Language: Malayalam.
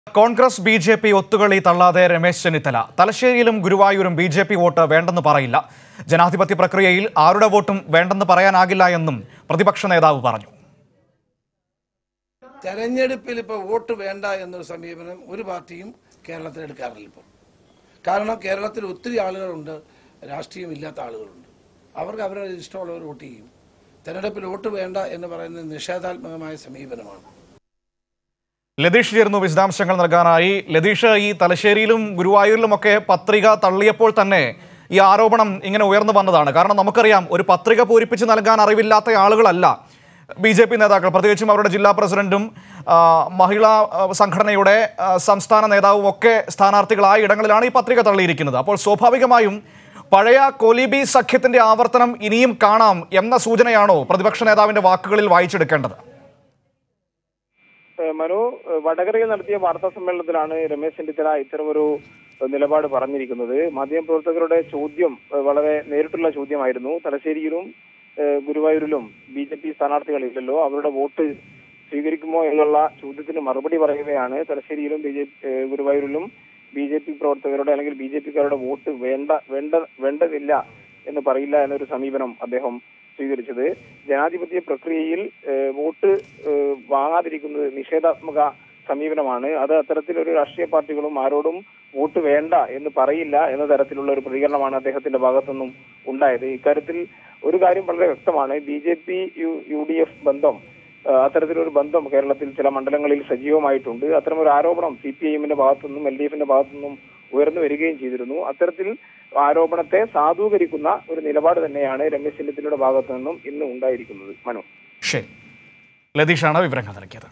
കോൺഗ്രസ് ബി ജെ പി ഒത്തുകളി തള്ളാതെ രമേശ് ചെന്നിത്തല തലശ്ശേരിയിലും ഗുരുവായൂരും ബി ജെ പി വോട്ട് വേണ്ടെന്ന് പറയില്ല ജനാധിപത്യ പ്രക്രിയയിൽ ആരുടെ വോട്ടും വേണ്ടെന്ന് പറയാനാകില്ല എന്നും പ്രതിപക്ഷ നേതാവ് പറഞ്ഞു തെരഞ്ഞെടുപ്പിൽ ഇപ്പോൾ വോട്ട് വേണ്ട എന്നൊരു സമീപനം ഒരു പാർട്ടിയും കേരളത്തിൽ എടുക്കാറില്ല ഇപ്പോൾ കാരണം കേരളത്തിൽ ഒത്തിരി ആളുകളുണ്ട് രാഷ്ട്രീയമില്ലാത്ത ആളുകളുണ്ട് അവർക്ക് അവരുടെ ഇഷ്ടമുള്ളവർ വോട്ട് ചെയ്യും തെരഞ്ഞെടുപ്പിൽ വോട്ട് വേണ്ട എന്ന് പറയുന്നത് നിഷേധാത്മകമായ സമീപനമാണ് ലതീഷ് ചേർന്നു വിശദാംശങ്ങൾ നൽകാനായി ലതീഷ് ഈ തലശ്ശേരിയിലും ഗുരുവായൂരിലുമൊക്കെ പത്രിക തള്ളിയപ്പോൾ തന്നെ ഈ ആരോപണം ഇങ്ങനെ ഉയർന്നു വന്നതാണ് കാരണം നമുക്കറിയാം ഒരു പത്രിക പൂരിപ്പിച്ച് നൽകാൻ അറിവില്ലാത്ത ആളുകളല്ല ബി ജെ പി നേതാക്കൾ പ്രത്യേകിച്ചും അവരുടെ ജില്ലാ പ്രസിഡന്റും ആ, മഹിളാ ആ, സംഘടനയുടെ ആ, സംസ്ഥാന നേതാവും ഒക്കെ സ്ഥാനാർത്ഥികളായ ഇടങ്ങളിലാണ് ഈ പത്രിക തള്ളിയിരിക്കുന്നത് അപ്പോൾ സ്വാഭാവികമായും പഴയ കോലിബി സഖ്യത്തിന്റെ ആവർത്തനം ഇനിയും കാണാം എന്ന സൂചനയാണോ പ്രതിപക്ഷ നേതാവിന്റെ വാക്കുകളിൽ വായിച്ചെടുക്കേണ്ടത് ഏഹ് മനു ഏഹ് വടകരയിൽ നടത്തിയ വാർത്താ സമ്മേളനത്തിലാണ് രമേശ് ചെന്നിത്തല ഇത്തരമൊരു ഏഹ് നിലപാട് പറഞ്ഞിരിക്കുന്നത് മാധ്യമപ്രവർത്തകരുടെ ചോദ്യം ഏഹ് വളരെ നേരിട്ടുള്ള ചോദ്യമായിരുന്നു തലശ്ശേരിയിലും ഏഹ് ഗുരുവായൂരിലും ബി ജെ പി സ്ഥാനാർത്ഥികളില്ലല്ലോ അവരുടെ വോട്ട് സ്വീകരിക്കുമോ എന്നുള്ള ചോദ്യത്തിന് മറുപടി പറയുകയാണ് തലശ്ശേരിയിലും ബി ജെ ഗുരുവായൂരിലും ബി ജെ പി പ്രവർത്തകരുടെ അല്ലെങ്കിൽ ബി ജെ പിക്കാരുടെ വോട്ട് വേണ്ട വേണ്ട വേണ്ടതില്ല എന്ന് പറയില്ല എന്നൊരു സമീപനം അദ്ദേഹം സ്വീകരിച്ചത് ജനാധിപത്യ പ്രക്രിയയിൽ ഏഹ്, വോട്ട് ഏഹ്, വാങ്ങാതിരിക്കുന്നത് നിഷേധാത്മക സമീപനമാണ് അത് അത്തരത്തിലൊരു രാഷ്ട്രീയ പാർട്ടികളും ആരോടും വോട്ട് വേണ്ട എന്ന് പറയില്ല എന്ന തരത്തിലുള്ള ഒരു പ്രതികരണമാണ് അദ്ദേഹത്തിന്റെ ഭാഗത്തുനിന്നും ഉണ്ടായത് ഇക്കാര്യത്തിൽ ഒരു കാര്യം വളരെ വ്യക്തമാണ് B J P U D F ബന്ധം ഏഹ്, അത്തരത്തിലൊരു ബന്ധം കേരളത്തിൽ ചില മണ്ഡലങ്ങളിൽ സജീവമായിട്ടുണ്ട് അത്തരമൊരു ആരോപണം സി പി ഐ എമ്മിന്റെ ഭാഗത്തുനിന്നും എൽ ഡി എഫിന്റെ ഭാഗത്തുനിന്നും ഉയർന്നു വരികയും ചെയ്തിരുന്നു അത്തരത്തിൽ ആരോപണത്തെ സാധൂകരിക്കുന്ന ഒരു നിലപാട് തന്നെയാണ് രമേശ് ചെന്നിത്തലയുടെ ഭാഗത്തു നിന്നും ഇന്ന് ഉണ്ടായിരിക്കുന്നത് മനു ശരി ലതീഷാണ് വിവരങ്ങൾ നൽകിയത്